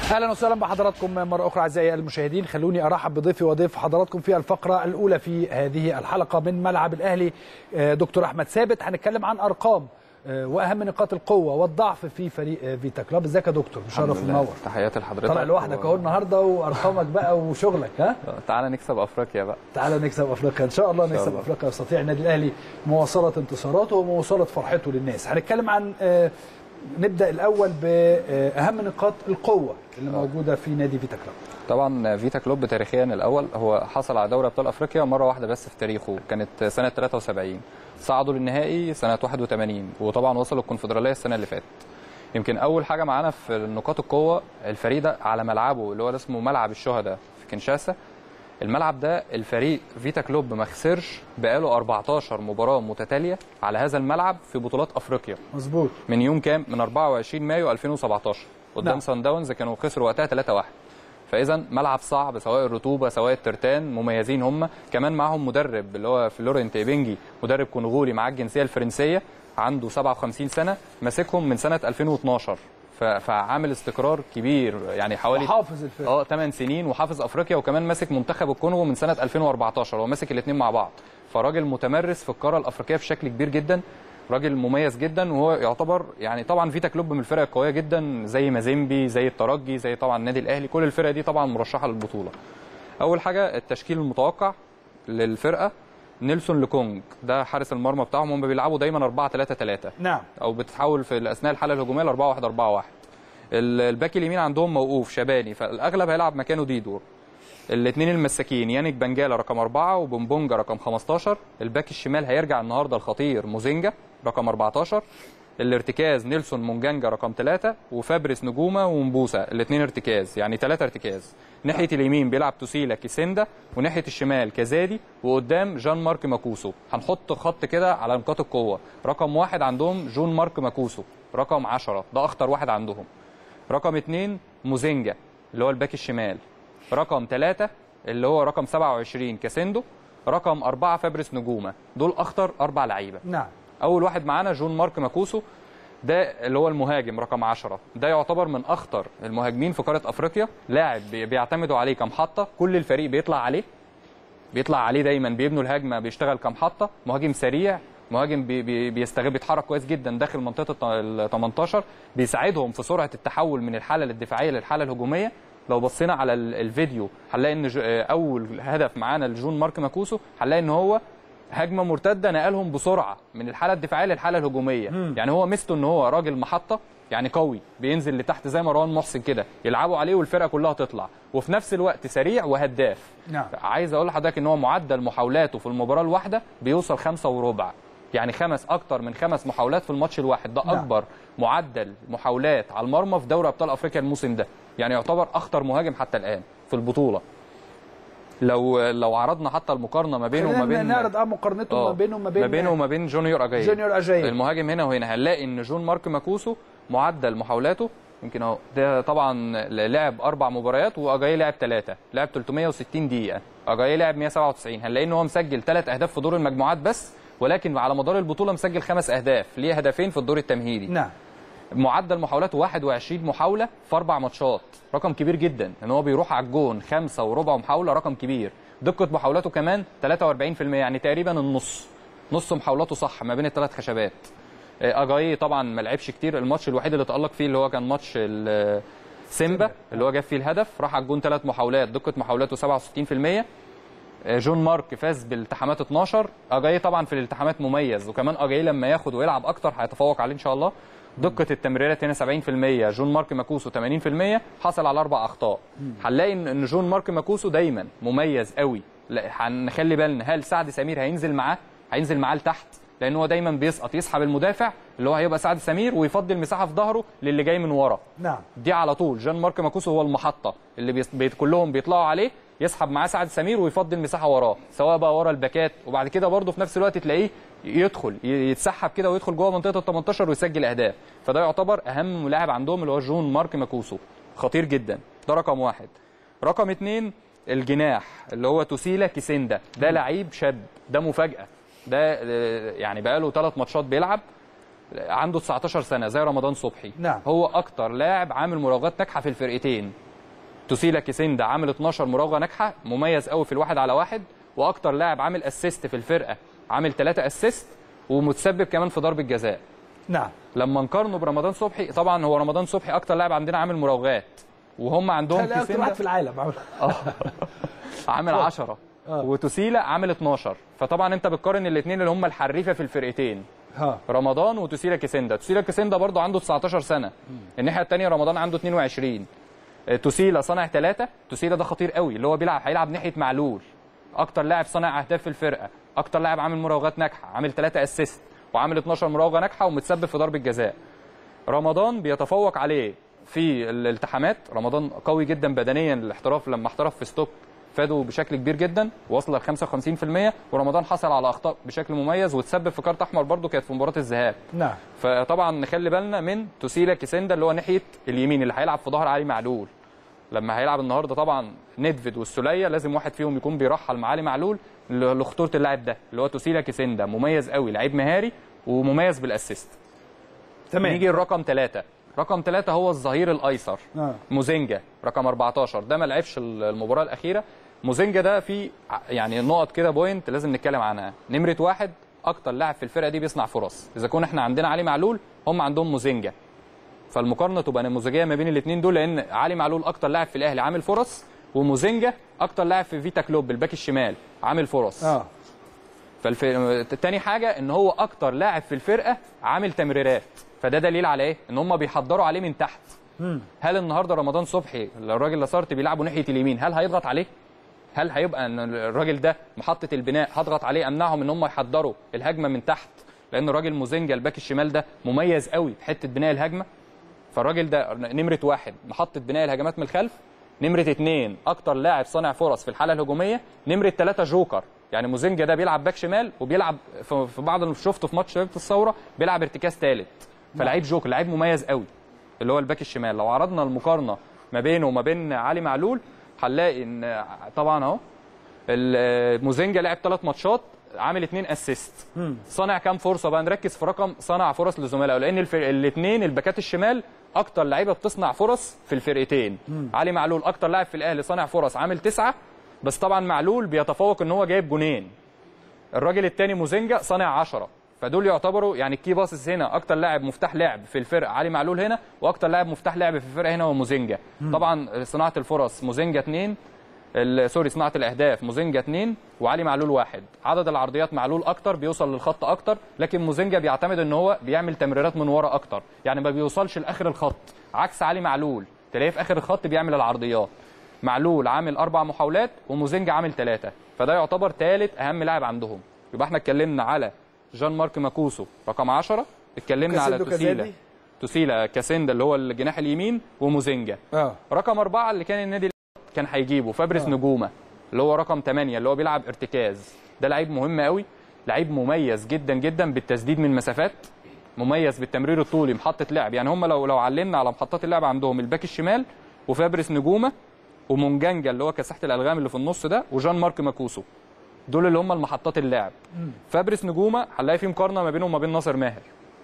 اهلا وسهلا بحضراتكم مره اخرى اعزائي المشاهدين خلوني ارحب بضيفي وضيف حضراتكم في الفقره الاولى في هذه الحلقه من ملعب الاهلي دكتور احمد ثابت هنتكلم عن ارقام واهم نقاط القوه والضعف في فريق فيتا كلاب ازيك يا دكتور مشرف ومنور تحياتي لحضرتك طالع لوحدك اهو النهارده وارقامك بقى وشغلك ها تعالى نكسب افريقيا بقى تعالى نكسب افريقيا ان شاء الله نكسب افريقيا يستطيع النادي الاهلي مواصله انتصاراته ومواصله فرحته للناس هنتكلم عن نبدا الاول باهم نقاط القوه اللي موجوده في نادي فيتا كلوب طبعا فيتا كلوب تاريخيا الاول هو حصل على دوري ابطال افريقيا مره واحده بس في تاريخه كانت سنه 73 صعدوا للنهائي سنه 81 وطبعا وصلوا الكونفدراليه السنه اللي فاتت يمكن اول حاجه معانا في نقاط القوه الفريق ده على ملعبه اللي هو اسمه ملعب الشهداء في كنشاسا الملعب ده الفريق فيتا كلوب ما خسرش بقاله 14 مباراه متتاليه على هذا الملعب في بطولات افريقيا مظبوط من يوم كام من 24 مايو 2017 قدام نعم. سان داونز كانوا خسروا وقتها 3-1 فاذا ملعب صعب سواء الرطوبه سواء الترتان مميزين هم كمان معاهم مدرب اللي هو فلورنت ايبنجي مدرب كونغولي معاه الجنسيه الفرنسيه عنده 57 سنه ماسكهم من سنه 2012 ف- فعامل استقرار كبير يعني حوالي حافظ الفريق اه 8 سنين وحافظ افريقيا وكمان ماسك منتخب الكونغو من سنه 2014 هو ماسك الاثنين مع بعض فراجل متمرس في القاره الافريقيه بشكل كبير جدا راجل مميز جدا وهو يعتبر يعني طبعا فيتا كلوب من الفرق القويه جدا زي مازيمبي زي الترجي زي طبعا النادي الاهلي كل الفرق دي طبعا مرشحه للبطوله اول حاجه التشكيل المتوقع للفرقه نيلسون لكونج ده حارس المرمى بتاعهم هم بيلعبوا دايما 4 3 3 نعم او بتتحول في اثناء الحاله الهجوميه ل 4 1 4 1 الباك اليمين عندهم موقوف شباني فالاغلب هيلعب مكانه ديدور الاثنين المساكين يانيك بنجالا رقم أربعة وبومبونجا رقم 15 الباك الشمال هيرجع النهارده الخطير موزينجا رقم 14 الارتكاز نيلسون مونجانجا رقم 3 وفابريس نجومه ومبوسا الاثنين ارتكاز يعني ثلاثة ارتكاز ناحيه اليمين بيلعب توسيلا كيسندا وناحيه الشمال كازادي وقدام جان مارك ماكوسو هنحط خط كده على نقاط القوه رقم واحد عندهم جون مارك ماكوسو رقم 10 ده اخطر واحد عندهم رقم اثنين موزينجا اللي هو الباك الشمال رقم ثلاثة اللي هو رقم 27 كاسندو رقم أربعة فابريس نجومة دول أخطر أربع لعيبة نعم أول واحد معانا جون مارك ماكوسو ده اللي هو المهاجم رقم 10 ده يعتبر من أخطر المهاجمين في قارة أفريقيا لاعب بي- بيعتمدوا عليه كمحطة كل الفريق بيطلع عليه بيطلع عليه دايما بيبنوا الهجمه بيشتغل كمحطه مهاجم سريع مهاجم بي بي بيستغل بيتحرك كويس جدا داخل منطقه ال 18 بيساعدهم في سرعه التحول من الحاله الدفاعيه للحاله الهجوميه لو بصينا على ال- الفيديو هنلاقي ان ج- اول هدف معانا لجون مارك ماكوسو هنلاقي ان هو هجمه مرتده نقلهم بسرعه من الحاله الدفاعيه للحاله الهجوميه يعني هو ميزته ان هو راجل محطه يعني قوي بينزل لتحت زي مروان محسن كده يلعبوا عليه والفرقه كلها تطلع وفي نفس الوقت سريع وهداف نعم. عايز اقول لحضرتك ان هو معدل محاولاته في المباراه الواحده بيوصل خمسة وربع يعني خمس اكتر من خمس محاولات في الماتش الواحد ده نعم. اكبر معدل محاولات على المرمى في دوري ابطال افريقيا الموسم ده يعني يعتبر اخطر مهاجم حتى الان في البطوله لو لو عرضنا حتى المقارنه ما بينه وما خلينا بين نعرض اه مقارنته ما بينه وما بين ما بينه وما بين جونيور اجاي جونيور أجاييه. المهاجم هنا وهنا هنلاقي ان جون مارك ماكوسو معدل محاولاته يمكن اهو ده طبعا لعب اربع مباريات واجاي لعب ثلاثه لعب 360 دقيقه اجاي لعب 197 هنلاقي ان هو مسجل ثلاث اهداف في دور المجموعات بس ولكن على مدار البطوله مسجل خمس اهداف ليه هدفين في الدور التمهيدي نعم معدل محاولاته 21 محاوله في اربع ماتشات رقم كبير جدا ان هو بيروح على الجون خمسة وربع محاوله رقم كبير دقه محاولاته كمان 43% يعني تقريبا النص نص محاولاته صح ما بين الثلاث خشبات آه، اجاي طبعا ما لعبش كتير الماتش الوحيد اللي تالق فيه اللي هو كان ماتش ال- سيمبا اللي هو جاب فيه الهدف راح على الجون ثلاث محاولات دقه محاولاته 67% جون مارك فاز بالالتحامات 12 اجاي طبعا في الالتحامات مميز وكمان اجاي لما ياخد ويلعب اكتر هيتفوق عليه ان شاء الله دقه التمريرات هنا 70% جون مارك ماكوسو 80% حصل على اربع اخطاء هنلاقي ان إن جون مارك ماكوسو دايما مميز قوي لا هنخلي بالنا هل سعد سمير هينزل معاه هينزل معاه لتحت لان هو دايما بيسقط يسحب المدافع اللي هو هيبقى سعد سمير ويفضل مساحه في ظهره للي جاي من ورا نعم دي على طول جان مارك ماكوسو هو المحطه اللي بيس... بيت كلهم بيطلعوا عليه يسحب معاه سعد سمير ويفضل مساحه وراه سواء بقى ورا الباكات وبعد كده برضه في نفس الوقت تلاقيه يدخل ي- يتسحب كده ويدخل جوه منطقه ال 18 ويسجل اهداف فده يعتبر اهم لاعب عندهم اللي هو جون مارك ماكوسو خطير جدا ده رقم واحد رقم اتنين الجناح اللي هو توسيلا كيسندا ده لعيب شاب ده مفاجاه ده آه، يعني بقاله ثلاث ماتشات بيلعب عنده 19 سنه زي رمضان صبحي نعم. هو اكتر لاعب عامل مراوغات ناجحه في الفرقتين توسيلا كيسيندا عامل 12 مراوغه ناجحه مميز قوي في الواحد على واحد واكتر لاعب عامل اسيست في الفرقه عامل 3 اسيست ومتسبب كمان في ضربه جزاء نعم لما نقارنه برمضان صبحي طبعا هو رمضان صبحي اكتر لاعب عندنا عامل مراوغات وهم عندهم لا اكتر كيسيندا واحد في العالم عامل 10 آه. وتوسيلا عامل 12 فطبعا انت بتقارن الاثنين اللي هم الحريفه في الفرقتين ها رمضان وتوسيلا كيسيندا توسيلا كيسيندا برضه عنده 19 سنه الناحيه الثانيه رمضان عنده 22 آه، توسيلا صانع ثلاثه توسيلا ده خطير قوي اللي هو بيلعب هيلعب ناحيه معلول اكتر لاعب صانع اهداف في الفرقه اكتر لاعب عامل مراوغات ناجحه عامل ثلاثه اسيست وعامل 12 مراوغه ناجحه ومتسبب في ضربه جزاء رمضان بيتفوق عليه في الالتحامات رمضان قوي جدا بدنيا الاحتراف لما احترف في ستوك فادوا بشكل كبير جدا وصل ل 55% ورمضان حصل على اخطاء بشكل مميز وتسبب في كارت احمر برده كانت في مباراه الذهاب نعم فطبعا نخلي بالنا من توسيلا كيسيندا اللي هو ناحيه اليمين اللي هيلعب في ظهر علي معلول لما هيلعب النهارده طبعا ندفيد والسوليه لازم واحد فيهم يكون بيرحل مع علي معلول ل- لخطوره اللاعب ده اللي هو توسيلا كيسيندا مميز قوي لعيب مهاري ومميز بالاسيست تمام نيجي الرقم ثلاثة رقم ثلاثة هو الظهير الايسر آه. موزينجا رقم 14 ده ما لعبش المباراه الاخيره موزينجا ده في ع- يعني نقط كده بوينت لازم نتكلم عنها نمره واحد اكتر لاعب في الفرقه دي بيصنع فرص اذا كنا احنا عندنا علي معلول هم عندهم موزينجا فالمقارنه تبقى نموذجيه ما بين الاثنين دول لان علي معلول اكتر لاعب في الاهلي عامل فرص وموزينجا اكتر لاعب في فيتا كلوب الباك الشمال عامل فرص اه فالف... تاني حاجه ان هو اكتر لاعب في الفرقه عامل تمريرات فده دليل على ايه ان هم بيحضروا عليه من تحت هل النهارده رمضان صبحي الراجل لاسارتي بيلعبوا ناحيه اليمين هل هيضغط عليه هل هيبقى ان الراجل ده محطه البناء هضغط عليه امنعهم ان هم يحضروا الهجمه من تحت لان الراجل موزينجا الباك الشمال ده مميز قوي في حته بناء الهجمه فالراجل ده نمره واحد محطه بناء الهجمات من الخلف نمره اثنين اكتر لاعب صانع فرص في الحاله الهجوميه نمره ثلاثه جوكر يعني موزينجا ده بيلعب باك شمال وبيلعب في في بعض اللي شفته في ماتش شباب الثوره بيلعب ارتكاز ثالث فلعيب جوكر لعيب مميز قوي اللي هو الباك الشمال لو عرضنا المقارنه ما بينه وما بين علي معلول هنلاقي ان طبعا اهو ال- موزينجا لعب ثلاث ماتشات عامل اثنين اسيست صنع كام فرصه بقى نركز في رقم صنع فرص لزملائه لان الاثنين الباكات الشمال اكتر لعيبه بتصنع فرص في الفرقتين علي معلول اكتر لاعب في الاهلي صانع فرص عامل تسعة بس طبعا معلول بيتفوق ان هو جايب جونين الراجل الثاني موزينجا صانع 10 فدول يعتبروا يعني الكي باسس هنا اكتر لاعب مفتاح لعب في الفرقه علي معلول هنا واكتر لاعب مفتاح لعب في الفرقه هنا هو موزينجا طبعا صناعه الفرص موزينجا 2 ال- سوري صناعه الاهداف موزينجا 2 وعلي معلول واحد عدد العرضيات معلول اكتر بيوصل للخط اكتر لكن موزينجا بيعتمد ان هو بيعمل تمريرات من ورا اكتر يعني ما بيوصلش لاخر الخط عكس علي معلول تلاقيه في اخر الخط بيعمل العرضيات معلول عامل اربع محاولات وموزينجا عامل ثلاثه فده يعتبر ثالث اهم لاعب عندهم يبقى احنا اتكلمنا على جان مارك ماكوسو رقم 10 اتكلمنا على كاسيندو توسيلا كازادي. توسيلا كاسيندا اللي هو الجناح اليمين وموزينجا اه رقم أربعة اللي كان النادي الأهلي كان هيجيبه فابريس آه. نجومة اللي هو رقم 8 اللي هو بيلعب ارتكاز ده لعيب مهم قوي لعيب مميز جدا جدا بالتسديد من مسافات مميز بالتمرير الطولي محطة لعب يعني هم لو لو علمنا على محطات اللعب عندهم الباك الشمال وفابريس نجومة ومونجانجا اللي هو كساحة الألغام اللي في النص ده وجان مارك ماكوسو دول اللي هم المحطات اللعب فابريس نجومة هنلاقي في مقارنة ما بينه وما بين ناصر ماهر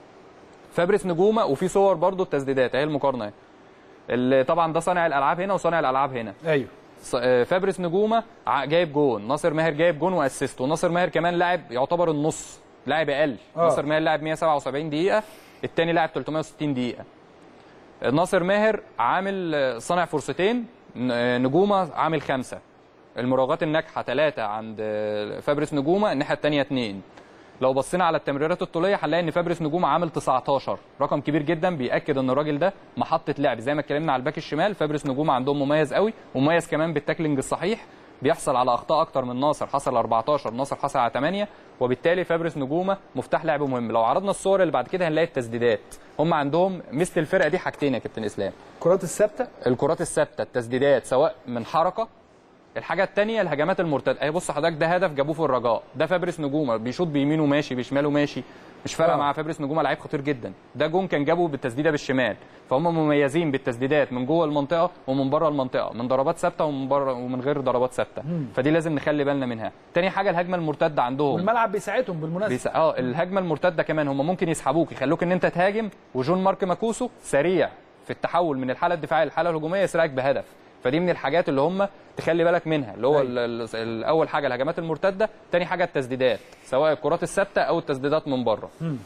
فابريس نجومة وفي صور برضو التسديدات اهي المقارنة اهي. اللي طبعا ده صانع الالعاب هنا وصانع الالعاب هنا ايوه ص- آه، فابريس نجومه ع- جايب جون ناصر ماهر جايب جون واسيست وناصر ماهر كمان لاعب يعتبر النص لاعب اقل آه. ناصر ماهر لاعب 177 دقيقه الثاني لاعب 360 دقيقه آه، ناصر ماهر عامل آه، صانع فرصتين ن- آه، نجومه عامل خمسه المراوغات الناجحه ثلاثه عند آه، فابريس نجومه الناحيه الثانيه اثنين لو بصينا على التمريرات الطوليه هنلاقي ان فابريس نجوم عامل 19 رقم كبير جدا بياكد ان الراجل ده محطه لعب زي ما اتكلمنا على الباك الشمال فابريس نجوم عندهم مميز قوي ومميز كمان بالتاكلينج الصحيح بيحصل على اخطاء اكتر من ناصر حصل 14 ناصر حصل على 8 وبالتالي فابريس نجومه مفتاح لعب مهم لو عرضنا الصور اللي بعد كده هنلاقي التسديدات هم عندهم مثل الفرقه دي حاجتين يا كابتن اسلام الكرات الثابته الكرات الثابته التسديدات سواء من حركه الحاجه الثانيه الهجمات المرتده اهي بص حضرتك ده هدف جابوه في الرجاء ده فابريس نجومه بيشوط بيمينه ماشي بشماله ماشي مش فارقه آه. مع فابريس نجومه لعيب خطير جدا ده جون كان جابه بالتسديده بالشمال فهم مميزين بالتسديدات من جوه المنطقه ومن بره المنطقه من ضربات ثابته ومن بره ومن غير ضربات ثابته فدي لازم نخلي بالنا منها تاني حاجه الهجمه المرتده عندهم والملعب بيساعدهم بالمناسبه بيس... اه الهجمه المرتده كمان هم ممكن يسحبوك يخلوك ان انت تهاجم وجون مارك ماكوسو سريع في التحول من الحاله الدفاعيه للحاله الهجوميه يسرعك بهدف فدي من الحاجات اللي هم تخلي بالك منها اللي هو أيوة. ال- ال- الاول حاجه الهجمات المرتده تاني حاجه التسديدات سواء الكرات الثابته او التسديدات من بره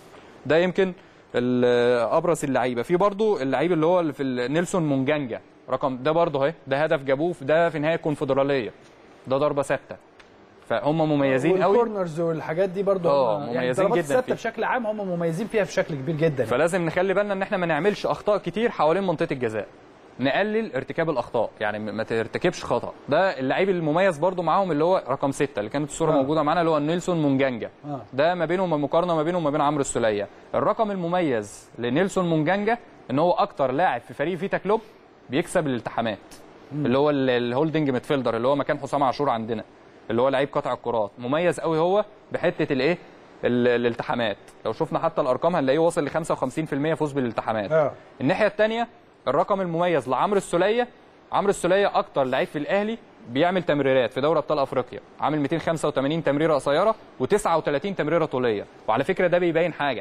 ده يمكن ال- ابرز اللعيبه في برضو اللعيب اللي هو اللي في ال- نيلسون مونجانجا رقم ده برضو اهي ده هدف جابوه في- ده في نهايه الكونفدراليه ده ضربه ثابته فهم مميزين قوي والكورنرز والحاجات دي برضو آه، هم- مميزين يعني الضربات جداً الثابته فيه. بشكل عام هم مميزين فيها بشكل كبير جدا فلازم نخلي بالنا ان احنا ما نعملش اخطاء كتير حوالين منطقه الجزاء نقلل ارتكاب الاخطاء يعني ما ترتكبش خطا ده اللعيب المميز برضو معاهم اللي هو رقم ستة اللي كانت الصوره آه. موجوده معانا اللي هو نيلسون مونجانجا آه. ده ما بينهم مقارنه ما بينه وما بين عمرو السوليه الرقم المميز لنيلسون مونجانجا ان هو اكتر لاعب في فريق فيتا كلوب بيكسب الالتحامات اللي هو ال- الهولدنج ميدفيلدر اللي هو مكان حسام عاشور عندنا اللي هو لعيب قطع الكرات مميز قوي هو بحته الايه ال- الالتحامات لو شفنا حتى الارقام هنلاقيه واصل ل 55% فوز بالالتحامات اه الناحيه الثانيه الرقم المميز لعمرو السوليه عمرو السوليه اكتر لعيب في الاهلي بيعمل تمريرات في دوري ابطال افريقيا عامل 285 تمريره قصيره و39 تمريره طوليه وعلى فكره ده بيبين حاجه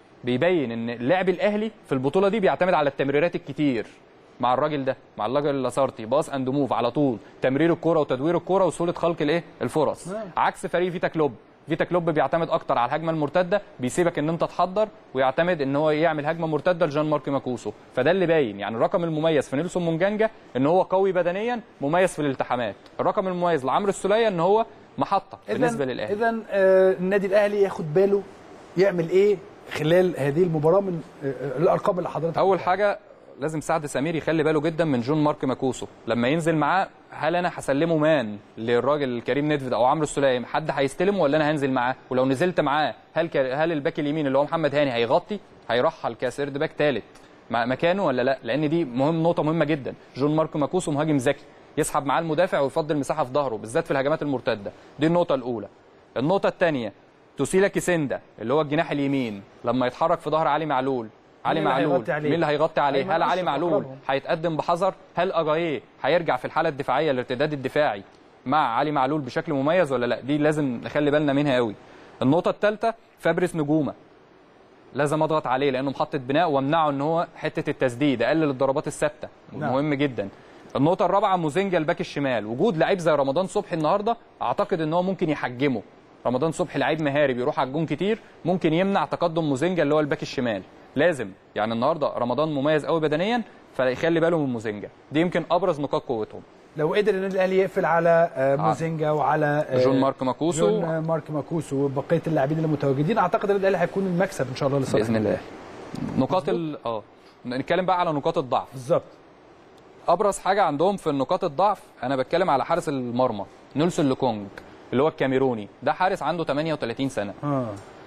بيبين ان اللاعب الاهلي في البطوله دي بيعتمد على التمريرات الكتير مع الراجل ده مع الراجل اللاسارتي باص اند موف على طول تمرير الكوره وتدوير الكوره وسهوله خلق الايه الفرص نعم. عكس فريق فيتا كلوب فيتا كلوب بيعتمد اكتر على الهجمه المرتده بيسيبك ان انت تحضر ويعتمد ان هو يعمل هجمه مرتده لجان مارك ماكوسو فده اللي باين يعني الرقم المميز في نيلسون مونجانجا ان هو قوي بدنيا مميز في الالتحامات الرقم المميز لعمرو السوليه ان هو محطه بالنسبه للاهلي اذا آه النادي الاهلي ياخد باله يعمل ايه خلال هذه المباراه من آه آه، الارقام اللي حضرتك اول حاجه لازم سعد سمير يخلي باله جدا من جون مارك ماكوسو لما ينزل معاه هل انا هسلمه مان للراجل الكريم نيدفيد او عمرو السليم حد هيستلمه ولا انا هنزل معاه ولو نزلت معاه هل ك... هل الباك اليمين اللي هو محمد هاني هيغطي هيرحل كسيرد باك ثالث مكانه ولا لا لان دي مهم نقطه مهمه جدا جون مارك ماكوسو مهاجم ذكي يسحب معاه المدافع ويفضل مساحه في ظهره بالذات في الهجمات المرتده دي النقطه الاولى النقطه الثانيه توسيلا كيسندا اللي هو الجناح اليمين لما يتحرك في ظهر علي معلول علي مين اللي معلول هيغطي عليه؟ مين اللي هيغطي عليه أيمن هل علي أشرف معلول أقربهم. هيتقدم بحذر هل اجاييه هيرجع في الحاله الدفاعيه الارتداد الدفاعي مع علي معلول بشكل مميز ولا لا دي لازم نخلي بالنا منها قوي النقطه الثالثه فابريس نجومه لازم اضغط عليه لانه محطه بناء وامنعه ان هو حته التسديد اقلل الضربات الثابته نعم. مهم جدا النقطه الرابعه موزينجا الباك الشمال وجود لعيب زي رمضان صبحي النهارده اعتقد ان هو ممكن يحجمه رمضان صبحي لعيب مهاري بيروح على الجون كتير ممكن يمنع تقدم موزينجا اللي هو الباك الشمال لازم يعني النهارده رمضان مميز قوي بدنيا فيخلي باله من موزينجا دي يمكن ابرز نقاط قوتهم لو قدر النادي الاهلي يقفل على آه موزينجا وعلى آه جون مارك ماكوسو. جون آه، مارك ماكوسو وبقيه اللاعبين اللي متواجدين اعتقد النادي الاهلي هيكون المكسب ان شاء الله لصالح باذن الله نقاط ال اه نتكلم بقى على نقاط الضعف بالظبط ابرز حاجه عندهم في نقاط الضعف انا بتكلم على حارس المرمى نيلسون لوكونج اللي هو الكاميروني ده حارس عنده 38 سنه اه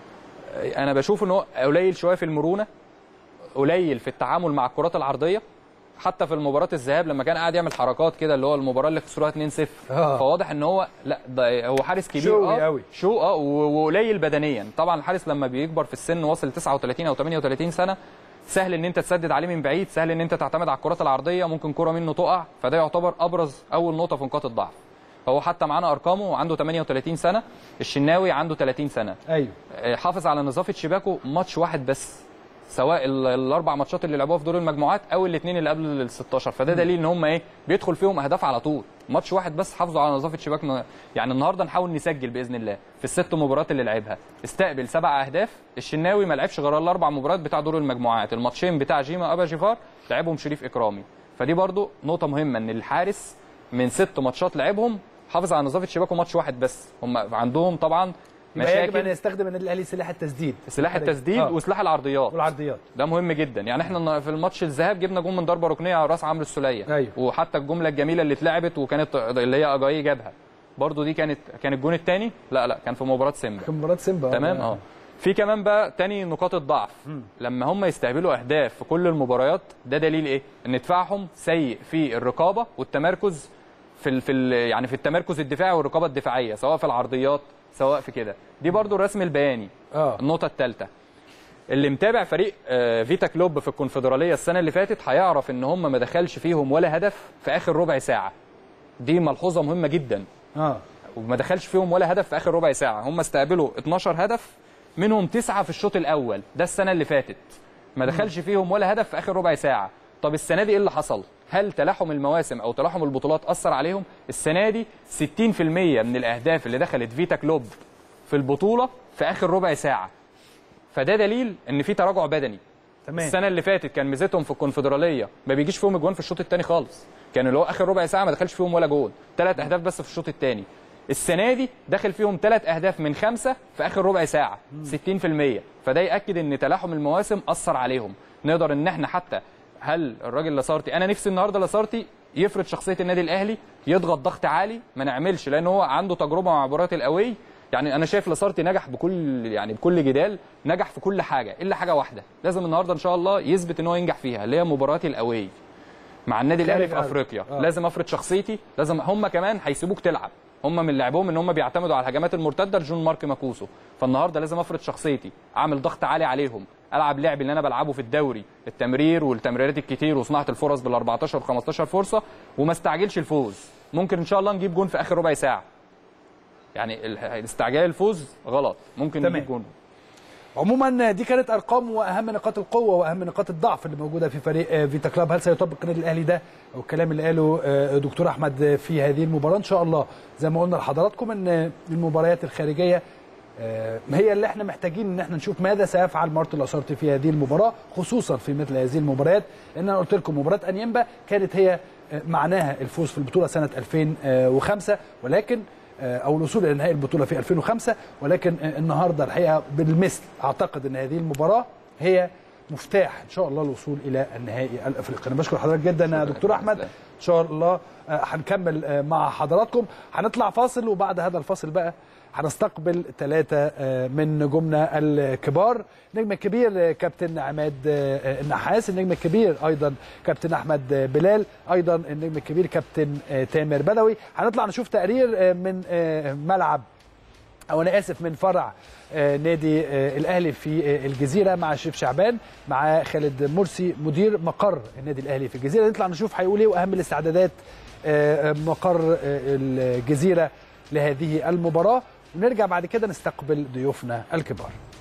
انا بشوف ان هو قليل شويه في المرونه قليل في التعامل مع الكرات العرضيه حتى في المباراه الذهاب لما كان قاعد يعمل حركات كده اللي هو المباراه اللي خسروها 2-0 آه. فواضح ان هو لا ده هو حارس كبير شوي اه قوي. شو اه و- وقليل بدنيا طبعا الحارس لما بيكبر في السن واصل 39 او 38 سنه سهل ان انت تسدد عليه من بعيد سهل ان انت تعتمد على الكرات العرضيه ممكن كره منه تقع فده يعتبر ابرز اول نقطه في نقاط الضعف هو حتى معانا ارقامه عنده 38 سنه الشناوي عنده 30 سنه ايوه حافظ على نظافه شباكه ماتش واحد بس سواء ال- الاربع ماتشات اللي لعبوها في دور المجموعات او الاثنين اللي قبل ال 16 فده دليل ان هم ايه بيدخل فيهم اهداف على طول ماتش واحد بس حافظوا على نظافه شباكنا يعني النهارده نحاول نسجل باذن الله في الست مباريات اللي لعبها استقبل سبع اهداف الشناوي ما لعبش غير الاربع مباريات بتاع دور المجموعات الماتشين بتاع جيما ابا جيفار لعبهم شريف اكرامي فدي برضو نقطه مهمه ان الحارس من ست ماتشات لعبهم حافظ على نظافه شباكه ماتش واحد بس هم عندهم طبعا يبقى يجب ان مشاكل يستخدم النادي الاهلي سلاح التسديد سلاح التسديد آه. وسلاح العرضيات والعرضيات ده مهم جدا يعني احنا في الماتش الذهاب جبنا جون من ضربه ركنيه على راس عمرو السوليه أيوة. وحتى الجمله الجميله اللي اتلعبت وكانت اللي هي اجاي جابها برضو دي كانت كان الجون الثاني لا لا كان في مباراه سيمبا كان مباراه سيمبا تمام اه في كمان بقى تاني نقاط الضعف لما هم يستقبلوا اهداف في كل المباريات ده دليل ايه ان دفاعهم سيء في الرقابه والتمركز في ال في ال يعني في التمركز الدفاعي والرقابه الدفاعيه سواء في العرضيات سواء في كده دي برضو الرسم البياني اه النقطه الثالثه اللي متابع فريق آه، فيتا كلوب في الكونفدراليه السنه اللي فاتت هيعرف ان هم ما دخلش فيهم ولا هدف في اخر ربع ساعه دي ملحوظه مهمه جدا اه وما دخلش فيهم ولا هدف في اخر ربع ساعه هم استقبلوا 12 هدف منهم تسعة في الشوط الاول ده السنه اللي فاتت ما دخلش فيهم ولا هدف في اخر ربع ساعه طب السنه دي ايه اللي حصل هل تلاحم المواسم او تلاحم البطولات اثر عليهم السنه دي 60% من الاهداف اللي دخلت فيتا كلوب في البطوله في اخر ربع ساعه فده دليل ان في تراجع بدني تمام السنه اللي فاتت كان ميزتهم في الكونفدراليه ما بيجيش فيهم اجوان في الشوط الثاني خالص كان اللي هو اخر ربع ساعه ما دخلش فيهم ولا جول ثلاث اهداف بس في الشوط الثاني السنه دي داخل فيهم ثلاث اهداف من خمسه في اخر ربع ساعه 60% فده ياكد ان تلاحم المواسم اثر عليهم نقدر ان احنا حتى هل الراجل لاسارتي انا نفسي النهارده لاسارتي يفرض شخصيه النادي الاهلي يضغط ضغط عالي ما نعملش لان هو عنده تجربه مع مباريات الاوي يعني انا شايف لاسارتي نجح بكل يعني بكل جدال نجح في كل حاجه الا حاجه واحده لازم النهارده ان شاء الله يثبت ان هو ينجح فيها اللي هي مباريات الاوي مع النادي الاهلي في خارج افريقيا آه. لازم افرض شخصيتي لازم هم كمان هيسيبوك تلعب هم من لعبهم ان هم بيعتمدوا على الهجمات المرتده لجون مارك ماكوسو فالنهارده لازم افرض شخصيتي اعمل ضغط عالي عليهم العب لعب اللي انا بلعبه في الدوري التمرير والتمريرات الكتير وصناعه الفرص بال 14 و 15 فرصه وما استعجلش الفوز ممكن ان شاء الله نجيب جون في اخر ربع ساعه يعني ال- الاستعجال الفوز غلط ممكن تمام. نجيب جون عموما دي كانت ارقام واهم نقاط القوه واهم نقاط الضعف اللي موجوده في فريق آه، فيتا كلاب هل سيطبق النادي الاهلي ده او الكلام اللي قاله آه، دكتور احمد في هذه المباراه ان شاء الله زي ما قلنا لحضراتكم ان المباريات الخارجيه آه، هي اللي احنا محتاجين ان احنا نشوف ماذا سيفعل مارتن لاسارتي في هذه المباراه خصوصا في مثل هذه المباريات لان انا قلت لكم مباراه انيمبا كانت هي آه، معناها الفوز في البطوله سنه 2005 ولكن آه، او الوصول الى نهائي البطوله في 2005 ولكن آه، النهارده الحقيقه بالمثل اعتقد ان هذه المباراه هي مفتاح ان شاء الله الوصول الى النهائي الافريقي انا بشكر حضرتك جدا يا دكتور احمد ان شاء الله آه، هنكمل آه، مع حضراتكم هنطلع فاصل وبعد هذا الفاصل بقى هنستقبل ثلاثة آه، من نجومنا الكبار النجم الكبير آه، كابتن عماد آه، النحاس النجم الكبير أيضا كابتن أحمد آه، بلال أيضا النجم الكبير كابتن آه، تامر بدوي هنطلع نشوف تقرير آه، من آه، ملعب او انا اسف من فرع آه، نادي آه، الاهلي في آه، الجزيره مع شريف شعبان مع خالد مرسي مدير مقر النادي الاهلي في الجزيره نطلع نشوف هيقول ايه واهم الاستعدادات آه، آه، مقر آه، الجزيره لهذه المباراه ونرجع بعد كده نستقبل ضيوفنا الكبار